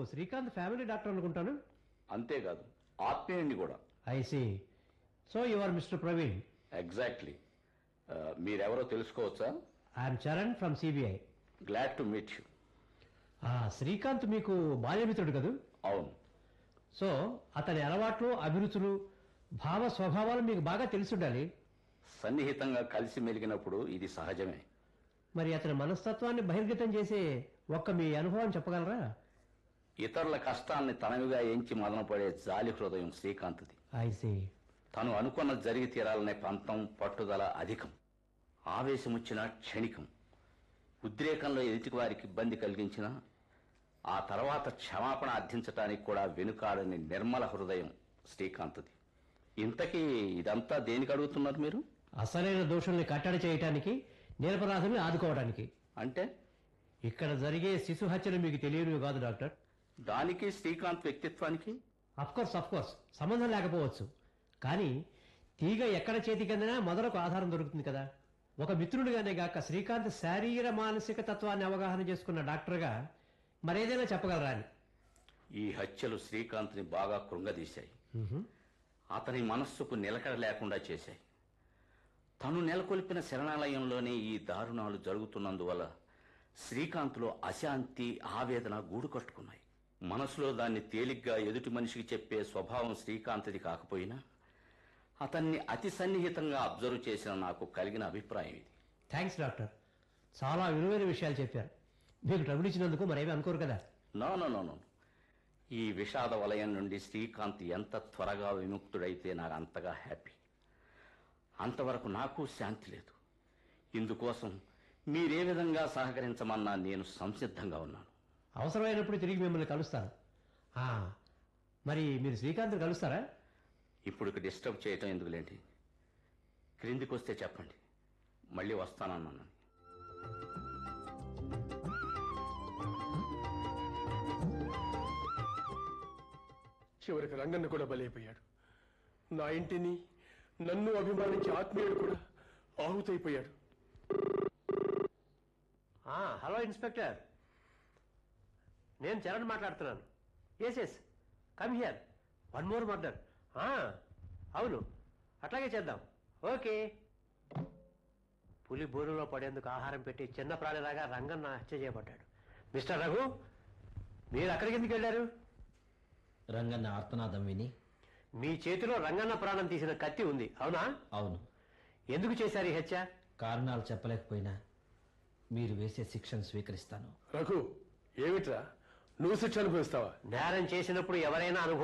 Srikanth family doctor అనుకుంటాను అంతేకాదు ఆత్మీయుణ్ణి కూడా I see so you are mister Praveen exactly మీరెవరో తెలుసుకోవచ్చా I am Charan from CBI glad to meet you Srikanth మీకు బాల్యమిత్రుడు కదూ అవును సో అతని అలవాట్లు అభిరుచులు భావ స్వభావాలు మీకు బాగా తెలిసుండాలి సన్నిహితంగా కలిసి మెలిగినప్పుడు ఇది సహజమే మరి అతని మనస్తత్వాన్ని బహిర్గతం చేసే ఒక్క మీ అనుభవం చెప్పగలరా ఇతరుల కష్టాల్ని తనవిగా ఎంచి మదనపడే జాలి హృదయం శ్రీకాంత్ది ఐ సి తను అనుకున్నది జరిగి తీరాలనే పంతం పట్టుదల అధికం ఆవేశం వచ్చిన క్షణికం ఉద్రేకంలో ఎదుటి వారికి ఇబ్బంది కలిగించిన ఆ తర్వాత క్షమాపణ అర్థించటానికి కూడా వెనుకాడని నిర్మల హృదయం శ్రీకాంత్ది ఇంతకీ ఇదంతా దేనికి అడుగుతున్నారు మీరు అసలైన దోషుల్ని కట్టడి చేయటానికి నిరపరాధుల్ని ఆదుకోవడానికి అంటే ఇక్కడ జరిగే శిశు హత్యలు మీకు తెలియనివి కాదు డాక్టర్ దానికి శ్రీకాంత్ వ్యక్తిత్వానికి కోర్స్ కోర్స్ సంబంధం లేకపోవచ్చు కానీ తీగ ఎక్కడ చేతికందినా మొదలకు ఆధారం దొరుకుతుంది కదా ఒక మిత్రుడిగానే గాక శ్రీకాంత్ శారీర మానసిక తత్వాన్ని అవగాహన చేసుకున్న డాక్టర్గా మరేదైనా చెప్పగలరా అని ఈ హత్యలు శ్రీకాంత్ని బాగా కృంగదీశాయి అతని మనస్సుకు నిలకడ లేకుండా చేశాయి తను నెలకొల్పిన శరణాలయంలోనే ఈ దారుణాలు జరుగుతున్నందువల్ల శ్రీకాంత్లో అశాంతి ఆవేదన గూడు కట్టుకున్నాయి మనసులో దాన్ని తేలిగ్గా ఎదుటి మనిషికి చెప్పే స్వభావం శ్రీకాంత్ది కాకపోయినా అతన్ని అతి సన్నిహితంగా అబ్జర్వ్ చేసిన నాకు కలిగిన అభిప్రాయం ఇది థ్యాంక్స్ డాక్టర్ చాలా విలువైన విషయాలు చెప్పారు మీకు ట్రబుల్ ఇచ్చినందుకు మరేమీ అనుకోరు కదా నో నో నో నో ఈ విషాద వలయం నుండి శ్రీకాంత్ ఎంత త్వరగా విముక్తుడైతే నాకు అంతగా హ్యాపీ అంతవరకు నాకు శాంతి లేదు ఇందుకోసం మీరే విధంగా సహకరించమన్నా నేను సంసిద్ధంగా ఉన్నాను అవసరమైనప్పుడు తిరిగి మిమ్మల్ని కలుస్తాను ఆ, మరి మీరు శ్రీకాంత్ కలుస్తారా ఇప్పుడు ఇక డిస్టర్బ్ చేయటం ఎందుకులేంటి క్రిందికి వస్తే చెప్పండి మళ్ళీ వస్తానన్నాను చివరికి రంగన్న కూడా బలైపోయాడు నా ఇంటిని నన్ను అభిమానించే ఆత్మీయుడు కూడా ఆహుతైపోయాడు ఆ, హలో ఇన్స్పెక్టర్ నేను చరణ్ మాట్లాడుతున్నాను yes yes come here one more murder అవును అట్లాగే చేద్దాం ఓకే పులి బోరులో పడేందుకు ఆహారం పెట్టి చిన్న ప్రాణిలాగా రంగన్న హత్య చేయబడ్డాడు మిస్టర్ రఘు మీరు అక్కడికి ఎందుకు వెళ్ళారు రంగన్న ఆర్తనాదం విని మీ చేతిలో రంగన్న ప్రాణం తీసిన కత్తి ఉంది అవునా అవును ఎందుకు చేశారు ఈ హత్య కారణాలు చెప్పలేకపోయినా మీరు వేసే శిక్షను స్వీకరిస్తాను రఘు ఏమిట్రా నువ్వు శిక్ష అనుభవిస్తావా నేరం చేసినప్పుడు ఎవరైనా అనుభవం